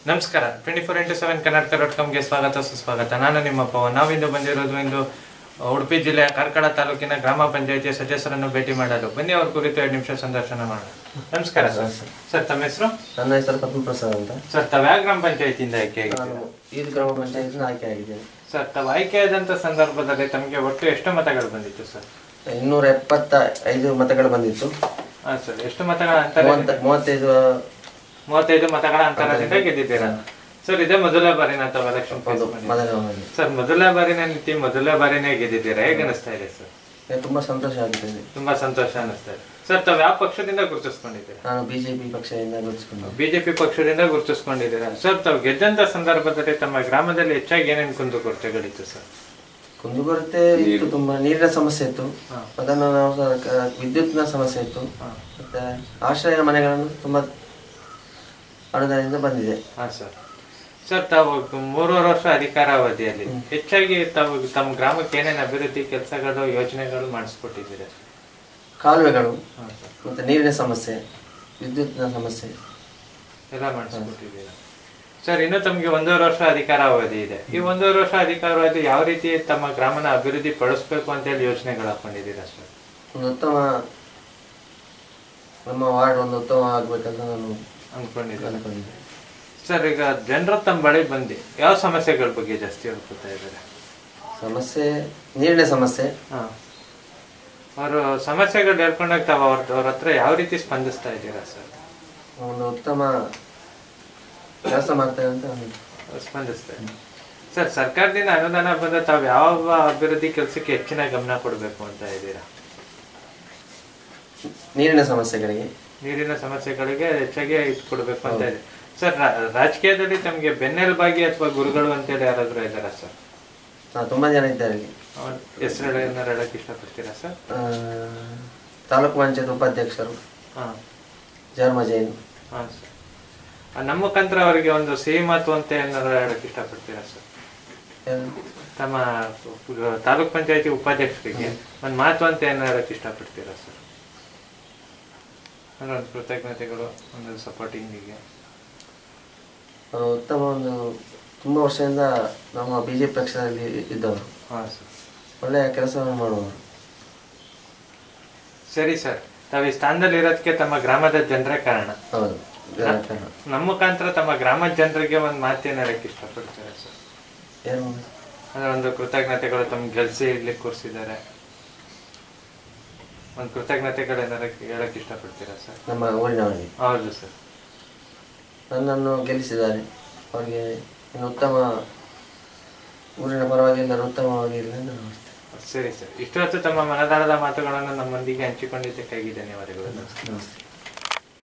ನಮಸ್ಕಾರ twenty four into seven Karnataka dot ಕಾಮ್ಗೆ ಸ್ವಾಗತ ಸುಸ್ವಾಗತ ನಾನು ನಿಮ್ಮ ಪವನ್ ನಾವಿಂದು ಬಂದಿರೋದು ಇಂದು ಉಡುಪಿ ಜಿಲ್ಲೆಯ ಕಾರ್ಕಳ ತಾಲೂಕಿನ ಗ್ರಾಮ ಪಂಚಾಯಿತಿಯ ಸದಸ್ಯರನ್ನು ಭೇಟಿ ಮಾಡಲು ಬನ್ನಿ ಅವ್ರ ಕುರಿತು ಎರಡು ನಿಮಿಷ ಸಂದರ್ಶನ ಮಾಡೋಣ ನಮಸ್ಕಾರ ಸರ್ ಸರ್ ತಮ್ಮ ಹೆಸರು ನನ್ನ ಹೆಸರು ಪದ್ಮಪ್ರಸಾದ್ ಅಂತ ಸರ್ ತಾವು ಯಾವ ಗ್ರಾಮ ಪಂಚಾಯತಿಯಿಂದ ಆಯ್ಕೆ ಆಗಿದ್ದೀರಾ ನಾನು ಈದ್ ಗ್ರಾಮ ಪಂಚಾಯತ್ನ ಆಯ್ಕೆ ಆಗಿದ್ದೇನೆ ಸರ್ ತಾವು ಆಯ್ಕೆಯಾದಂಥ ಸಂದರ್ಭದಲ್ಲಿ ತಮಗೆ ಒಟ್ಟು ಎಷ್ಟು ಮತಗಳು ಬಂದಿತ್ತು ಸರ್ ಇನ್ನೂರ ಎಪ್ಪತ್ತ ಐದು ಮತಗಳು ಬಂದಿತ್ತು ಹಾಂ ಸರ್ ಎಷ್ಟು ಮತಗಳ ಅಂತರ ಮೂವತ್ತ ಮೂವತ್ತೈದು ಮೂವತ್ತೈದು ಮತಗಳ ಅಂತರದಿಂದ ಗೆದ್ದಿದ್ದೀರಾ ಸರ್ ಇದೇ ಮೊದಲ ಬಾರಿನ ತಾವು ಎಲೆಕ್ಷನ್ ಫೇಸ್ ಒಂದು ಮಾಡಿ ಮೊದಲ ಅವಧಿ. ಸರ್ ಮೊದಲ ಬಾರಿನ ನಿಂತು ಮೊದಲ ಬಾರಿನೇ ಗೆದ್ದಿದ್ದೀರಾ ಹೇಗೆ ಅನಿಸ್ತಾ ಇದೆ ಸರ್ ನನಗೆ ತುಂಬಾ ಸಂತೋಷ ಆಗುತ್ತದೆ ತುಂಬಾ ಸಂತೋಷ ಅನಿಸ್ತಾ ಇದೆ ಸರ್ ತಾವು ಯಾವ ಪಕ್ಷದಿಂದ ಗುರುತಿಸ್ಕೊಂಡಿದ್ದೀರಾ ನಾನು ಬಿಜೆಪಿ ಪಕ್ಷದಿಂದ ಗುರುತಿಸಿಕೊಂಡು ಬಿಜೆಪಿ ಪಕ್ಷದಿಂದ ಗುರುತಿಸ್ಕೊಂಡಿದ್ದೀರಾ ಸರ್ ತಾವು ಗೆದ್ದಂತ ಸಂದರ್ಭದಲ್ಲಿ ತಮ್ಮ ಗ್ರಾಮದಲ್ಲಿ ಹೆಚ್ಚಾಗಿ ಏನೇನು ಕುಂದುಕೊರತೆಗಳಿತ್ತು ಸರ್ ಕುಂದುಕೊರತೆ ಇತ್ತು ತುಂಬಾ ನೀರಿನ ಸಮಸ್ಯೆ ಇತ್ತು ಹಾ. ಅದನ್ನು ನಾವು ಸ- ಕ- ವಿದ್ಯುತ್ನ ಸಮಸ್ಯೆ ಇತ್ತು ಹಾ. ಮತ್ತೆ ಆಶ್ರಯ ಮನೆಗಳನ್ನು ತುಂಬಾ ಅನುದಾನದಿಂದ ಬಂದಿದೆ ಹಾ ಸರ್ ಸರ್ ತಾವು ಮೂರುವರೆ ವರ್ಷ ಅಧಿಕಾರಾವಧಿಯಲ್ಲಿ ಹೆಚ್ಚಾಗಿ ತಾವು ತಮ್ಮ ಗ್ರಾಮಕ್ಕೆ ಏನೇನು ಅಭಿವೃದ್ಧಿ ಕೆಲಸಗಳು ಯೋಜನೆಗಳು ಮಾಡಿಸ್ಕೊಟ್ಟಿದ್ದೀರಾ ಕಾಲುವೆಗಳು ಹಾ ಸರ್ ಮತ್ತೆ ನೀರಿನ ಸಮಸ್ಯೆ ವಿದ್ಯುತ್ನ ಸಮಸ್ಯೆ ಎಲ್ಲ ಮಾಡಿಸ್ಕೊಟ್ಟಿದ್ದೀರಾ ಸರ್ ಇನ್ನು ತಮಗೆ ಒಂದೂವರೆ ವರ್ಷ ಅಧಿಕಾರಾವಧಿ ಇದೆ ಈ ಒಂದೂವರೆ ವರ್ಷ ಅಧಿಕಾರಾವಧಿ ಯಾವ ರೀತಿ ತಮ್ಮ ಗ್ರಾಮನ ಅಭಿವೃದ್ಧಿ ಪಡಿಸ್ಬೇಕು ಅಂತ ಹೇಳಿ ಯೋಜನೆಗಳು ಹಾಕೊಂಡಿದ್ದೀರಾ ಸರ್ ಒಂದು ಉತ್ತಮ ನಮ್ಮ ವಾರ್ಡ್ ಒಂದು ಉತ್ತಮ ಆಗ್ಬೇಕಂತ ನಾನು ಅನ್ಕೊಂಡಿದ್ದೀರಾ ಅನ್ಕೊಂಡಿದ್ದೆ ಸರ್ ಈಗ ಜನರು ತಮ್ಮ ಬಳಿ ಬಂದು ಯಾವ ಸಮಸ್ಯೆಗಳ ಬಗ್ಗೆ ಜಾಸ್ತಿ ಹೇಳ್ಕೊತಾ ಇದ್ದಾರೆ ಸಮಸ್ಯೆ ನೀರಿನ ಸಮಸ್ಯೆ ಹಾ ಅವರು ಸಮಸ್ಯೆಗಳು ಹೇಳ್ಕೊಂಡಾಗ ತಾವು ಅವ್ರ ಅವ್ರ ಹತ್ರ ಯಾವ ರೀತಿ ಸ್ಪಂದಿಸ್ತಾ ಇದ್ದೀರಾ ಸರ್ ಒಂದು ಉತ್ತಮ ಕೆಲಸ ಮಾಡ್ತೇವೆ ಅಂತ ನಾನು ಸ್ಪಂದಿಸ್ತಾ ಇದ್ದೀರಾ ಸರ್ ಸರ್ಕಾರದಿಂದ ಅನುದಾನ ಬಂದ ತಾವು ಯಾವ ಅಭಿವೃದ್ಧಿ ಕೆಲಸಕ್ಕೆ ಹೆಚ್ಚಿನ ಗಮನ ಕೊಡಬೇಕು ಅಂತ ಇದ್ದೀರಾ ನೀರಿನ ಸಮಸ್ಯೆಗಳಿಗೆ ನೀರಿನ ಸಮಸ್ಯೆಗಳಿಗೆ ಹೆಚ್ಚಾಗಿ ಇದು ಕೊಡಬೇಕು ಅಂತ ಇದೆ ಸರ್ ರಾ- ರಾಜಕೀಯದಲ್ಲಿ ತಮಗೆ ಬೆನ್ನೆಲುಬಾಗಿ ಅಥವಾ ಗುರುಗಳು ಅಂತೇಳಿ ಯಾರಾದ್ರೂ ಇದ್ದಾರಾ ಸರ್ ಹಾ, ತುಂಬಾ ಜನ ಇದ್ದಾರೆ ಇಲ್ಲಿ ಅವ್ರ ಹೆಸರು ಏನಾರು ಹೇಳಕ್ ಇಷ್ಟಪಡ್ತೀರಾ ಸರ್ ಆ, ತಾಲೂಕು ಪಂಚಾಯತ್ ಉಪಾಧ್ಯಕ್ಷರು ಹಾಂ ಜರ್ಮ ಜೈನ್ ಹಾಂ ಸರ್ ಆ, ನಮ್ಮ ಮುಖಾಂತರ ಅವರಿಗೆ ಒಂದು ಸಿಹಿ ಮಾತು ಅಂತ ಏನಾರು ಹೇಳಕ್ ಇಷ್ಟಪಡ್ತೀರಾ ಸರ್ ಯಾರು? ತಮ್ಮ ತಾಲೂಕ್ ಪಂಚಾಯತಿ ಉಪಾಧ್ಯಕ್ಷರಿಗೆ ಒಂದು ಮಾತು ಅಂತ ಏನಾರು ಹೇಳಕ್ ಇಷ್ಟಪಡ್ತೀರಾ ಸರ್ ಅಂದ್ರೆ ಒಂದು ಕೃತಜ್ಞತೆಗಳು ಒಂದು ಸಪೋರ್ಟಿಂಗಿಗೆ ಅವರು ಉತ್ತಮ ಒಂದು ತುಂಬಾ ವರ್ಷದಿಂದ ನಮ್ಮ ಬಿಜೆಪಿ ಪಕ್ಷದಲ್ಲಿ ಇದ್ದವರು ಹಾಂ ಸರ್ ಒಳ್ಳೆಯ ಕೆಲಸವನ್ನು ಮಾಡುವವರು ಸರಿ ಸರ್ ತಾವು ಈ ಸ್ಥಾನದಲ್ಲಿ ಇರೋದಕ್ಕೆ ತಮ್ಮ ಗ್ರಾಮದ ಜನರೇ ಕಾರಣ ಹೌದು ಇದರ ಕಾರಣ. ನಮ್ಮ ಮುಖಾಂತರ ತಮ್ಮ ಗ್ರಾಮದ ಜನರಿಗೆ ಒಂದು ಮಾತೇನು ಹೇಳಕ್ ಇಷ್ಟಪಡ್ತೀರಾ ಸರ್ ಏನು ಅಂದ್ರೆ ಒಂದು ಕೃತಜ್ಞತೆಗಳು ತಮ್ಮ ಗೆಲ್ಸಿ ಇಡ್ಲಿಕ್ಕೆ ಕೂರಿಸಿದ್ದಾರೆ ಒಂದು ಕೃತಜ್ಞತೆಗಳು ಏನಾರ ಹೇಳಕ್ ಇಷ್ಟಪಡ್ತೀರಾ ಸರ್ ನಮ್ಮ ಊರಿನವರಿಗೆ ಹೌದು ಸರ್ ನನ್ನನ್ನು ಗೆಲ್ಲಿಸಿದ್ದಾರೆ ಅವರಿಗೆ ಇನ್ನು ಉತ್ತಮ ಊರಿನ ಪರವಾಗಿ ಎಲ್ಲರೂ ಉತ್ತಮವಾಗಿ ಇರಲಿ ಅಂತ ನಾನು ಸರಿ ಸರ್ ಇಷ್ಟು ಹೊತ್ತು ತಮ್ಮ ಮನದಾಳದ ಮಾತುಗಳನ್ನು ನಮ್ಮೊಂದಿಗೆ ಹಂಚಿಕೊಂಡಿದ್ದಕ್ಕಾಗಿ ಧನ್ಯವಾದಗಳು ನಮಸ್ತೆ